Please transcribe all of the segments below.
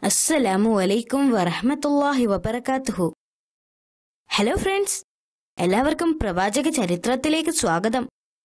അസ്സലാമു അലൈക്കും വറഹ്മത്തുള്ളാഹി വബറകാതുഹു ഹലോ ഫ്രണ്ട്സ് എല്ലാവർക്കും പ്രവാചക ചരിത്രത്തിലേക്ക് സ്വാഗതം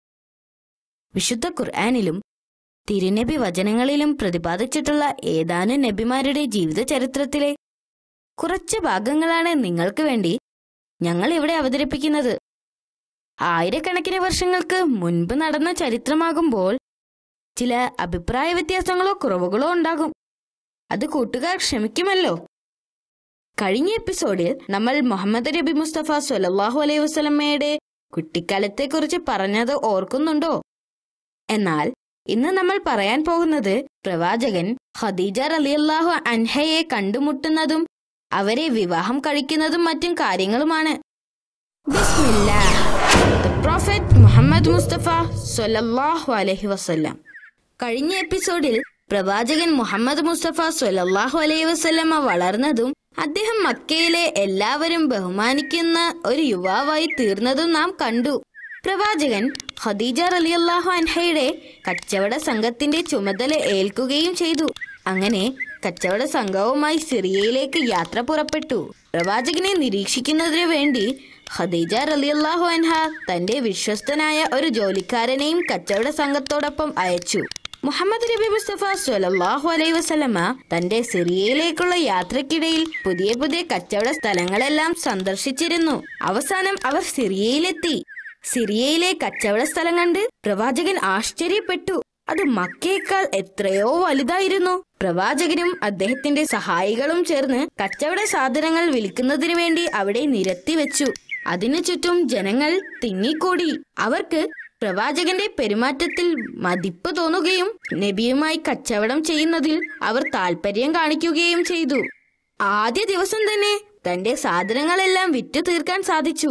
വിശുദ്ധ ഖുർആനിലും തിരുനബി വചനങ്ങളിലും പ്രതിപാദിച്ചിട്ടുള്ള ഏതാനും നബിമാരുടെ ജീവിത ചരിത്രത്തിലെ കുറച്ച് ഭാഗങ്ങളാണ് നിങ്ങൾക്ക് വേണ്ടി ഞങ്ങൾ ഇവിടെ അവതരിപ്പിക്കുന്നത് ആയിരക്കണക്കിന് വർഷങ്ങൾക്ക് മുൻപ് നടന്ന ചരിത്രമാകുമ്പോൾ ചില അഭിപ്രായ വ്യത്യാസങ്ങളോ കുറവുകളോ ഉണ്ടാകും അത് കൂട്ടുകാർ ക്ഷമിക്കുമല്ലോ കഴിഞ്ഞ എപ്പിസോഡിൽ നമ്മൾ മുഹമ്മദ് നബി മുസ്തഫ സൊലല്ലാഹു അലൈഹി വസല്ലമ്മയുടെ കുട്ടിക്കാലത്തെക്കുറിച്ച് പറഞ്ഞത് ഓർക്കുന്നുണ്ടോ എന്നാൽ ഇന്ന് നമ്മൾ പറയാൻ പോകുന്നത് പ്രവാചകൻ ഖദീജ റളിയല്ലാഹു അൻഹയെ കണ്ടുമുട്ടുന്നതും അവരെ വിവാഹം കഴിക്കുന്നതും മറ്റും കാര്യങ്ങളുമാണ് ബിസ്മില്ലാ ദ പ്രോഫറ്റ് മുഹമ്മദ് മുസ്തഫ സൊലല്ലാഹു അലൈഹി വസല്ലം കഴിഞ്ഞ എപ്പിസോഡിൽ പ്രവാചകൻ മുഹമ്മദ് മുസ്തഫ സ്വലല്ലാഹു അലൈഹി വസല്ലമ വളർന്നതും അദ്ദേഹം മക്കയിലെ എല്ലാവരും ബഹുമാനിക്കുന്ന ഒരു യുവാവായി തീർന്നതും നാം കണ്ടു പ്രവാചകൻ ഖദീജ റളിയല്ലാഹു അൻഹയുടെ കച്ചവട സംഘത്തിന്റെ ചുമതല ഏൽക്കുകയും ചെയ്തു അങ്ങനെ കച്ചവട സംഘവുമായി സിറിയയിലേക്ക് യാത്ര പുറപ്പെട്ടു പ്രവാചകനെ നിരീക്ഷിക്കുന്നതിനു വേണ്ടി ഖദീജ റളിയല്ലാഹു അൻഹ തന്റെ വിശ്വസ്തനായ ഒരു ജോലിക്കാരനെയും കച്ചവട സംഘത്തോടൊപ്പം അയച്ചു മുഹമ്മദ് നബി മുസ്തഫ സ്വലല്ലാഹു അലൈഹി വസല്ലമ തന്റെ സിറിയയിലേക്കുള്ള യാത്രക്കിടയിൽ പുതിയ പുതിയ കച്ചവട സ്ഥലങ്ങളെല്ലാം സന്ദർശിച്ചിരുന്നു അവസാനം അവർ സിറിയയിലെത്തി സിറിയയിലെ കച്ചവട സ്ഥലം കണ്ട് പ്രവാചകൻ ആശ്ചര്യപ്പെട്ടു അത് മക്കയേക്കാൾ എത്രയോ വലുതായിരുന്നു പ്രവാചകനും അദ്ദേഹത്തിന്റെ സഹായികളും ചേർന്ന് കച്ചവട സാധനങ്ങൾ വിൽക്കുന്നതിനു വേണ്ടി അവിടെ നിരത്തി വെച്ചു അതിനു ചുറ്റും ജനങ്ങൾ തിങ്ങിക്കൂടി അവർക്ക് പ്രവാചകന്റെ പെരുമാറ്റത്തിൽ മതിപ്പ് തോന്നുകയും നബിയുമായി കച്ചവടം ചെയ്യുന്നതിൽ അവർ താല്പര്യം കാണിക്കുകയും ചെയ്തു ആദ്യ ദിവസം തന്നെ തന്റെ സാധനങ്ങളെല്ലാം വിറ്റു തീർക്കാൻ സാധിച്ചു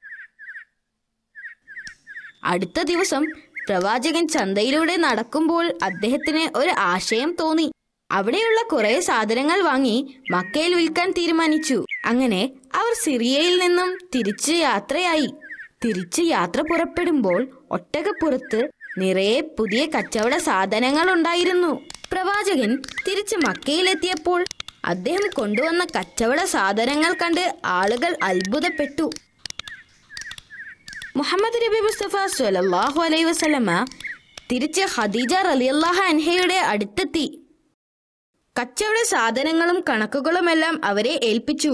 അടുത്ത ദിവസം പ്രവാചകൻ ചന്തയിലൂടെ നടക്കുമ്പോൾ അദ്ദേഹത്തിന് ഒരു ആശയം തോന്നി അവിടെയുള്ള കുറെ സാധനങ്ങൾ വാങ്ങി മക്കയിൽ വിൽക്കാൻ തീരുമാനിച്ചു അങ്ങനെ അവർ സിറിയയിൽ നിന്നും തിരിച്ച് യാത്രയായി തിരിച്ച് യാത്ര പുറപ്പെടുമ്പോൾ ഒട്ടകപ്പുറത്ത് നിറയെ പുതിയ കച്ചവട സാധനങ്ങൾ ഉണ്ടായിരുന്നു പ്രവാചകൻ തിരിച്ച് മക്കയിലെത്തിയപ്പോൾ അദ്ദേഹം കൊണ്ടുവന്ന കച്ചവട സാധനങ്ങൾ കണ്ട് ആളുകൾ അത്ഭുതപ്പെട്ടു മുഹമ്മദ് നബി മുസ്തഫ സ്വലല്ലാഹു അലൈഹി വസല്ലമ തിരിച്ച് ഖദീജ റളിയല്ലാഹു അൻഹയുടെ അടുത്തെത്തി കച്ചവട സാധനങ്ങളും കണക്കുകളുമെല്ലാം അവരെ ഏൽപ്പിച്ചു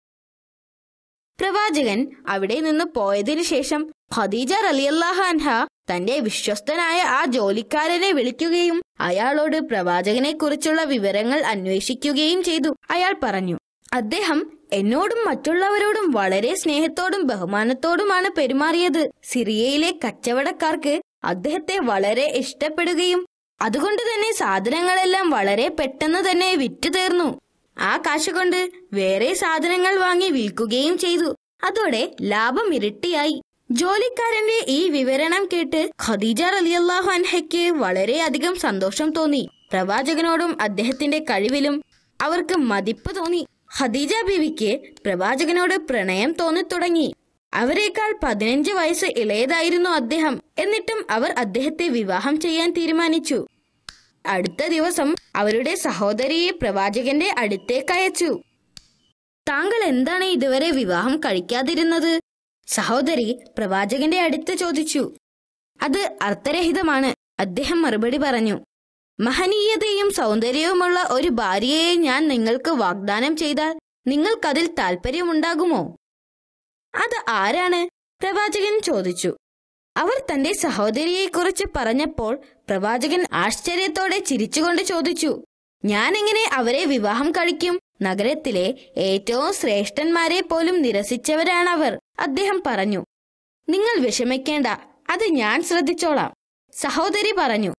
പ്രവാചകൻ അവിടെ നിന്ന് പോയതിനു ശേഷം ഖദീജ റളിയല്ലാഹു അൻഹ തന്റെ വിശ്വസ്തനായ ആ ജോലിക്കാരനെ വിളിക്കുകയും അയാളോട് പ്രവാചകനെ കുറിച്ചുള്ള വിവരങ്ങൾ അന്വേഷിക്കുകയും ചെയ്തു അയാൾ പറഞ്ഞു അദ്ദേഹം എന്നോടും മറ്റുള്ളവരോടും വളരെ സ്നേഹത്തോടും ബഹുമാനത്തോടുമാണ് പെരുമാറിയത് സിറിയയിലെ കച്ചവടക്കാർക്ക് അദ്ദേഹത്തെ വളരെ ഇഷ്ടപ്പെടുകയും അതുകൊണ്ട് തന്നെ സാധനങ്ങളെല്ലാം വളരെ പെട്ടെന്ന് തന്നെ വിറ്റു തീർന്നു ആ കാശ് കൊണ്ട് വേറെ സാധനങ്ങൾ വാങ്ങി വിൽക്കുകയും ചെയ്തു അതോടെ ലാഭം ഇരട്ടിയായി ജോലിക്കാരന്റെ ഈ വിവരണം കേട്ട് ഖദീജ റളിയല്ലാഹു അൻഹയ്ക്ക് വളരെയധികം സന്തോഷം തോന്നി പ്രവാചകനോടും അദ്ദേഹത്തിന്റെ കഴിവിലും അവർക്ക് മതിപ്പ് തോന്നി ഖദീജ ബീവിക്ക് പ്രവാചകനോട് പ്രണയം തോന്നിത്തുടങ്ങി അവരെക്കാൾ പതിനഞ്ച് വയസ്സ് ഇളയതായിരുന്നു അദ്ദേഹം എന്നിട്ടും അവർ അദ്ദേഹത്തെ വിവാഹം ചെയ്യാൻ തീരുമാനിച്ചു അടുത്ത ദിവസം അവരുടെ സഹോദരിയെ പ്രവാചകന്റെ അടുത്തേക്ക് അയച്ചു താങ്കൾ എന്താണ് ഇതുവരെ വിവാഹം കഴിക്കാതിരുന്നത് സഹോദരി പ്രവാചകന്റെ അടുത്ത് ചോദിച്ചു അത് അർത്ഥരഹിതമാണ് അദ്ദേഹം മറുപടി പറഞ്ഞു മഹനീയതയും സൗന്ദര്യവുമുള്ള ഒരു ഭാര്യയെ ഞാൻ നിങ്ങൾക്ക് വാഗ്ദാനം ചെയ്താൽ നിങ്ങൾക്കതിൽ താല്പര്യമുണ്ടാകുമോ അത് ആരാണ് പ്രവാചകൻ ചോദിച്ചു അവർ തന്റെ സഹോദരിയെക്കുറിച്ച് പറഞ്ഞപ്പോൾ പ്രവാചകൻ ആശ്ചര്യത്തോടെ ചിരിച്ചുകൊണ്ട് ചോദിച്ചു ഞാൻ എങ്ങനെ അവരെ വിവാഹം കഴിക്കും നഗരത്തിലെ ഏറ്റവും ശ്രേഷ്ഠന്മാരെ പോലും നിരസിച്ചവരാണവർ അദ്ദേഹം പറഞ്ഞു നിങ്ങൾ വിഷമിക്കേണ്ട അത് ഞാൻ ശ്രദ്ധിച്ചോളാം സഹോദരി പറഞ്ഞു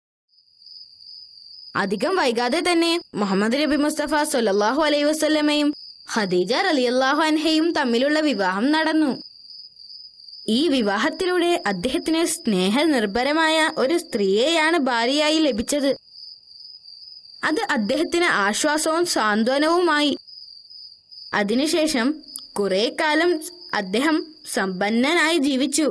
അധികം വൈകാതെ തന്നെ മുഹമ്മദ് നബി മുസ്തഫ സൊല്ലാഹു അലൈഹി വസ്ലമയും ഖദീജ റളിയല്ലാഹു അൻഹയും തമ്മിലുള്ള വിവാഹം നടന്നു ഈ വിവാഹത്തിലൂടെ അദ്ദേഹത്തിന് സ്നേഹനിർഭരമായ ഒരു സ്ത്രീയെയാണ് ഭാര്യയായി ലഭിച്ചത് അത് അദ്ദേഹത്തിന് ആശ്വാസവും സാന്ത്വനവുമായി അതിനുശേഷം കുറെ കാലം അദ്ദേഹം സമ്പന്നനായി ജീവിച്ചു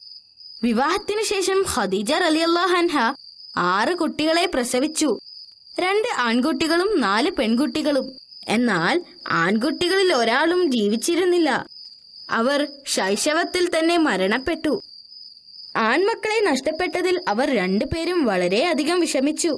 വിവാഹത്തിനു ശേഷം ഖദീജ റളിയല്ലാഹു അൻഹ ആറ് കുട്ടികളെ പ്രസവിച്ചു രണ്ട് ആൺകുട്ടികളും നാല് പെൺകുട്ടികളും എന്നാൽ ആൺകുട്ടികളിൽ ഒരാളും ജീവിച്ചിരുന്നില്ല അവർ ശൈശവത്തിൽ തന്നെ മരണപ്പെട്ടു ആൺമക്കളെ നഷ്ടപ്പെട്ടതിൽ അവർ രണ്ടുപേരും വളരെയധികം വിഷമിച്ചു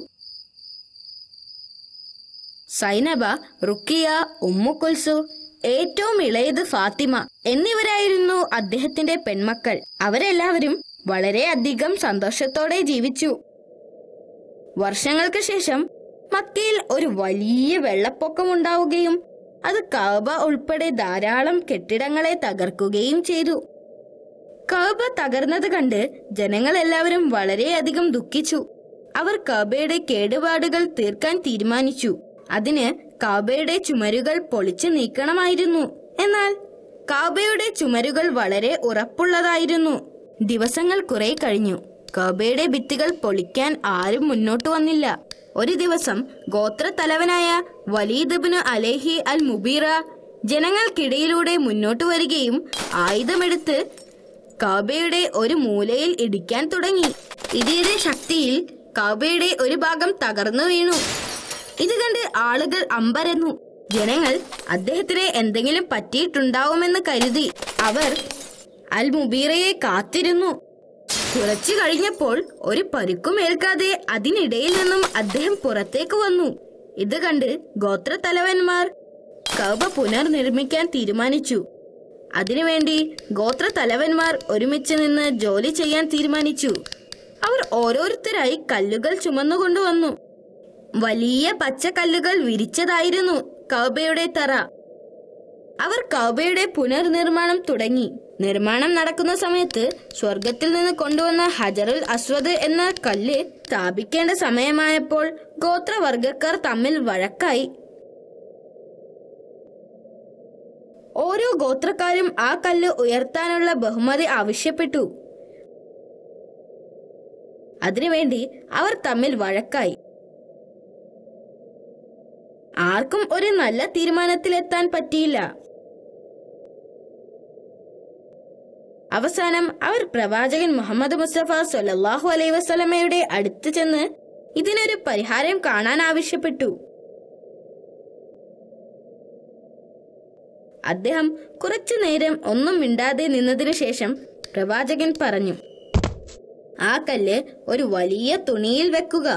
സൈനബ റുക്കിയ ഉമ്മു കുൽസു ഏറ്റവും ഇളയത് ഫാത്തിമ എന്നിവരായിരുന്നു അദ്ദേഹത്തിന്റെ പെൺമക്കൾ അവരെല്ലാവരും വളരെയധികം സന്തോഷത്തോടെ ജീവിച്ചു വർഷങ്ങൾക്ക് ശേഷം മക്കയിൽ ഒരു വലിയ വെള്ളപ്പൊക്കമുണ്ടാവുകയും അത് കാബ ഉൾപ്പെടെ ധാരാളം കെട്ടിടങ്ങളെ തകർക്കുകയും ചെയ്തു കാബ തകർന്നത് കണ്ട് ജനങ്ങൾ എല്ലാവരും വളരെയധികം ദുഃഖിച്ചു അവർ കാബയുടെ കേടുപാടുകൾ തീർക്കാൻ തീരുമാനിച്ചു അതിന് കാബയുടെ ചുമരുകൾ പൊളിച്ചു നീക്കണമായിരുന്നു എന്നാൽ കാബയുടെ ചുമരുകൾ വളരെ ഉറപ്പുള്ളതായിരുന്നു ദിവസങ്ങൾ കുറെ കഴിഞ്ഞു കാബയുടെ ഭിത്തികൾ പൊളിക്കാൻ ആരും മുന്നോട്ട് വന്നില്ല ഒരു ദിവസം ഗോത്ര തലവനായ വലീദബിന് അലേഹി അൽ മുബീറ ജനങ്ങൾക്കിടയിലൂടെ മുന്നോട്ട് വരികയും ആയുധമെടുത്ത് കാബയുടെ ഒരു മൂലയിൽ ഇടിക്കാൻ തുടങ്ങി ഇടിയുടെ ശക്തിയിൽ കാബയുടെ ഒരു ഭാഗം തകർന്നു വീണു ഇത് കണ്ട് ആളുകൾ അമ്പരന്നു ജനങ്ങൾ അദ്ദേഹത്തിന് എന്തെങ്കിലും പറ്റിയിട്ടുണ്ടാവുമെന്ന് കരുതി അവർ അൽ മുബീറയെ കാത്തിരുന്നു കുറച്ചു കഴിഞ്ഞപ്പോൾ ഒരു പരുക്കും ഏൽക്കാതെ അതിനിടയിൽ നിന്നും അദ്ദേഹം പുറത്തേക്ക് വന്നു ഇത് കണ്ട് ഗോത്രത്തലവന്മാർ കൗബ പുനർനിർമ്മിക്കാൻ തീരുമാനിച്ചു അതിനുവേണ്ടി ഗോത്ര തലവന്മാർ ഒരുമിച്ച് നിന്ന് ജോലി ചെയ്യാൻ തീരുമാനിച്ചു അവർ ഓരോരുത്തരായി കല്ലുകൾ ചുമന്നുകൊണ്ടുവന്നു വലിയ പച്ചക്കല്ലുകൾ വിരിച്ചതായിരുന്നു കൗബയുടെ തറ അവർ കൗബയുടെ പുനർനിർമ്മാണം തുടങ്ങി നിർമ്മാണം നടക്കുന്ന സമയത്ത് സ്വർഗത്തിൽ നിന്ന് കൊണ്ടുവന്ന ഹജറുൽ അസ്വദ് എന്ന കല്ല് സ്ഥാപിക്കേണ്ട സമയമായപ്പോൾ ഗോത്രവർഗക്കാർ തമ്മിൽ വഴക്കായി ഓരോ ഗോത്രക്കാരും ആ കല്ല് ഉയർത്താനുള്ള ബഹുമതി ആവശ്യപ്പെട്ടു അതിനുവേണ്ടി അവർ തമ്മിൽ വഴക്കായി ആർക്കും ഒരു നല്ല തീരുമാനത്തിലെത്താൻ പറ്റിയില്ല അവസാനം അവർ പ്രവാചകൻ മുഹമ്മദ് മുസ്തഫ സൊല്ലാഹു അലൈ വസ്ലമയുടെ അടുത്ത് ചെന്ന് ഇതിനൊരു പരിഹാരം കാണാൻ ആവശ്യപ്പെട്ടു അദ്ദേഹം കുറച്ചു നേരം ഒന്നും മിണ്ടാതെ നിന്നതിനു ശേഷം പ്രവാചകൻ പറഞ്ഞു ആ കല്ല് ഒരു വലിയ തുണിയിൽ വെക്കുക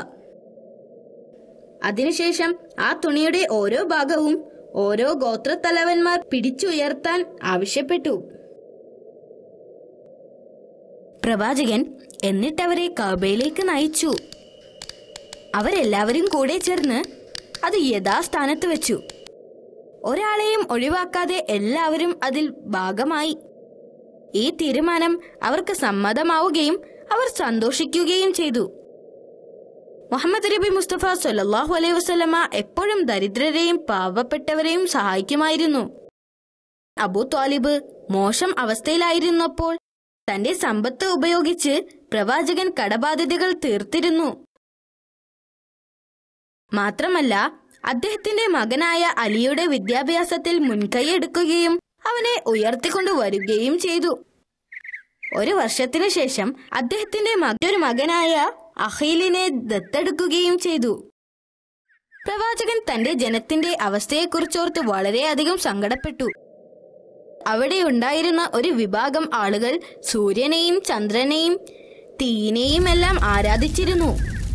അതിനുശേഷം ആ തുണിയുടെ ഓരോ ഭാഗവും ഓരോ ഗോത്രത്തലവന്മാർ പിടിച്ചുയർത്താൻ ആവശ്യപ്പെട്ടു പ്രവാചകൻ എന്നിട്ടവരെ കബയിലേക്ക് നയിച്ചു അവരെല്ലാവരും കൂടെ ചേർന്ന് അത് യഥാസ്ഥാനത്ത് വെച്ചു ഒരാളെയും ഒഴിവാക്കാതെ എല്ലാവരും അതിൽ ഭാഗമായി ഈ തീരുമാനം അവർക്ക് സമ്മതമാവുകയും അവർ സന്തോഷിക്കുകയും ചെയ്തു മുഹമ്മദ് നബി മുസ്തഫ സൊല്ലാഹു അലൈഹി വസ്ലമ എപ്പോഴും ദരിദ്രരെയും പാവപ്പെട്ടവരെയും സഹായിക്കുമായിരുന്നു അബു ത്വാലിബ് മോശം അവസ്ഥയിലായിരുന്നപ്പോൾ തന്റെ സമ്പത്ത് ഉപയോഗിച്ച് പ്രവാചകൻ കടബാധ്യതകൾ തീർത്തിരുന്നു മാത്രമല്ല അദ്ദേഹത്തിന്റെ മകനായ അലിയുടെ വിദ്യാഭ്യാസത്തിൽ മുൻകൈയെടുക്കുകയും അവനെ ഉയർത്തിക്കൊണ്ടുവരികയും ചെയ്തു ഒരു വർഷത്തിനു ശേഷം അദ്ദേഹത്തിന്റെ മറ്റൊരു മകനായ അഖീലിനെ ദത്തെടുക്കുകയും ചെയ്തു പ്രവാചകൻ തന്റെ ജനത്തിന്റെ അവസ്ഥയെക്കുറിച്ചോർത്ത് വളരെയധികം സങ്കടപ്പെട്ടു അവിടെ ഉണ്ടായിരുന്ന ഒരു വിഭാഗം ആളുകൾ സൂര്യനെയും ചന്ദ്രനെയും തീനെയും എല്ലാം ആരാധിച്ചിരുന്നു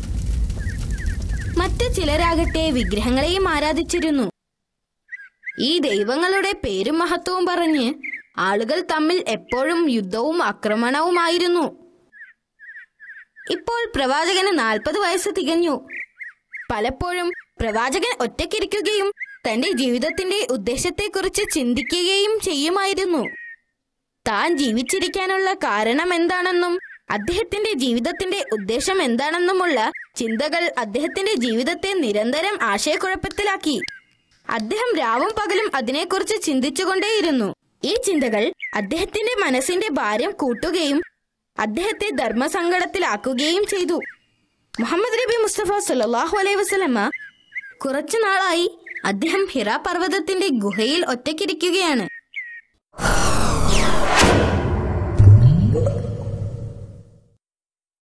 മറ്റ് ചിലരാകട്ടെ വിഗ്രഹങ്ങളെയും ആരാധിച്ചിരുന്നു ഈ ദൈവങ്ങളുടെ പേരും മഹത്വവും പറഞ്ഞ് ആളുകൾ തമ്മിൽ എപ്പോഴും യുദ്ധവും ആക്രമണവുമായിരുന്നു ഇപ്പോൾ പ്രവാചകന് നാൽപ്പത് വയസ്സ് തികഞ്ഞു പലപ്പോഴും പ്രവാചകൻ ഒറ്റയ്ക്കിരിക്കുകയും തന്റെ ജീവിതത്തിന്റെ ഉദ്ദേശത്തെക്കുറിച്ച് ചിന്തിക്കുകയും ചെയ്യുമായിരുന്നു താൻ ജീവിച്ചിരിക്കാനുള്ള കാരണം എന്താണെന്നും അദ്ദേഹത്തിന്റെ ജീവിതത്തിന്റെ ഉദ്ദേശം എന്താണെന്നുമുള്ള ചിന്തകൾ അദ്ദേഹത്തിന്റെ ജീവിതത്തെ നിരന്തരം ആശയക്കുഴപ്പത്തിലാക്കി അദ്ദേഹം രാവും പകലും അതിനെക്കുറിച്ച് ചിന്തിച്ചുകൊണ്ടേയിരുന്നു ഈ ചിന്തകൾ അദ്ദേഹത്തിന്റെ മനസ്സിന്റെ ഭാരം കൂട്ടുകയും അദ്ദേഹത്തെ ധർമ്മസങ്കടത്തിലാക്കുകയും ചെയ്തു മുഹമ്മദ് നബി മുസ്തഫ സല്ലാഹു അലൈഹി വസല്ലമ കുറച്ചു നാളായി അദ്ദേഹം ഹിറ പർവ്വതത്തിന്റെ ഗുഹയിൽ ഒറ്റയ്ക്കിരിക്കുകയാണ്